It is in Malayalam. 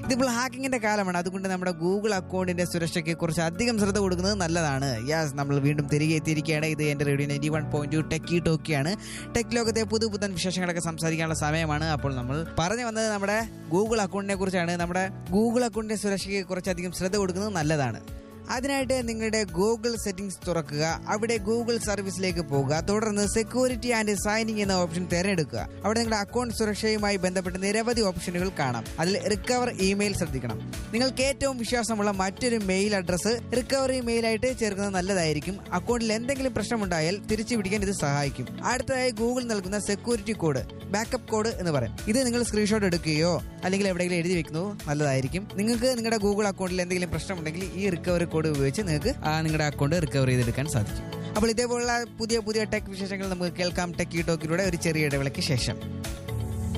ഇതിപ്പോൾ ഹാക്കിങ്ങിന്റെ കാലമാണ് അതുകൊണ്ട് നമ്മുടെ ഗൂഗിൾ അക്കൗണ്ടിന്റെ സുരക്ഷയ്ക്ക് കുറച്ച് അധികം ശ്രദ്ധ കൊടുക്കുന്നത് നല്ലതാണ് യാസ് നമ്മൾ വീണ്ടും തിരികെ എത്തിയിരിക്കുകയാണ് ഇത് എന്റെ radio ninety one point two techie ടോക്കിയാണ് ടെക് ലോകത്തെ പുതു പുതൻ വിശേഷങ്ങളൊക്കെ സംസാരിക്കാനുള്ള സമയമാണ് അപ്പോൾ നമ്മൾ പറഞ്ഞു വന്നത് നമ്മുടെ ഗൂഗിൾ അക്കൗണ്ടിനെ കുറിച്ചാണ് നമ്മുടെ ഗൂഗിൾ അക്കൗണ്ടിന്റെ സുരക്ഷയ്ക്ക് കുറച്ചധികം ശ്രദ്ധ കൊടുക്കുന്നത് നല്ലതാണ് അതിനായിട്ട് നിങ്ങളുടെ ഗൂഗിൾ സെറ്റിംഗ്സ് തുറക്കുക അവിടെ ഗൂഗിൾ സർവീസിലേക്ക് പോകുക തുടർന്ന് സെക്യൂരിറ്റി ആൻഡ് സൈനിങ് എന്ന ഓപ്ഷൻ തിരഞ്ഞെടുക്കുക അവിടെ നിങ്ങളുടെ അക്കൗണ്ട് സുരക്ഷയുമായി ബന്ധപ്പെട്ട് നിരവധി ഓപ്ഷനുകൾ കാണാം അതിൽ റിക്കവർ ഇമെയിൽ ശ്രദ്ധിക്കണം നിങ്ങൾക്ക് ഏറ്റവും വിശ്വാസമുള്ള മറ്റൊരു മെയിൽ അഡ്രസ്സ് റിക്കവറി മെയിലായിട്ട് ചേർക്കുന്നത് നല്ലതായിരിക്കും അക്കൗണ്ടിൽ എന്തെങ്കിലും പ്രശ്നമുണ്ടായാൽ തിരിച്ചു പിടിക്കാൻ ഇത് സഹായിക്കും അടുത്തതായി ഗൂഗിൾ നൽകുന്ന സെക്യൂരിറ്റി കോഡ് ബാക്കപ്പ് കോഡ് എന്ന് പറയും ഇത് നിങ്ങൾ സ്ക്രീൻഷോട്ട് എടുക്കുകയോ അല്ലെങ്കിൽ എവിടെയെങ്കിലും എഴുതി വെക്കുന്നത് നല്ലതായിരിക്കും നിങ്ങൾക്ക് നിങ്ങളുടെ ഗൂഗിൾ അക്കൗണ്ടിൽ എന്തെങ്കിലും പ്രശ്നമുണ്ടെങ്കിൽ ഈ റിക്കവറി കോഡ് ഉപയോഗിച്ച് നിങ്ങൾക്ക് ആ നിങ്ങളുടെ അക്കൗണ്ട് റിക്കവർ ചെയ്തെടുക്കാൻ സാധിക്കും അപ്പോൾ ഇതേപോലുള്ള പുതിയ പുതിയ ടെക് വിശേഷങ്ങൾ നമുക്ക് കേൾക്കാം ടെക് ടോക്കിലൂടെ ഒരു ചെറിയ ഇടവേളയ്ക്ക് ശേഷം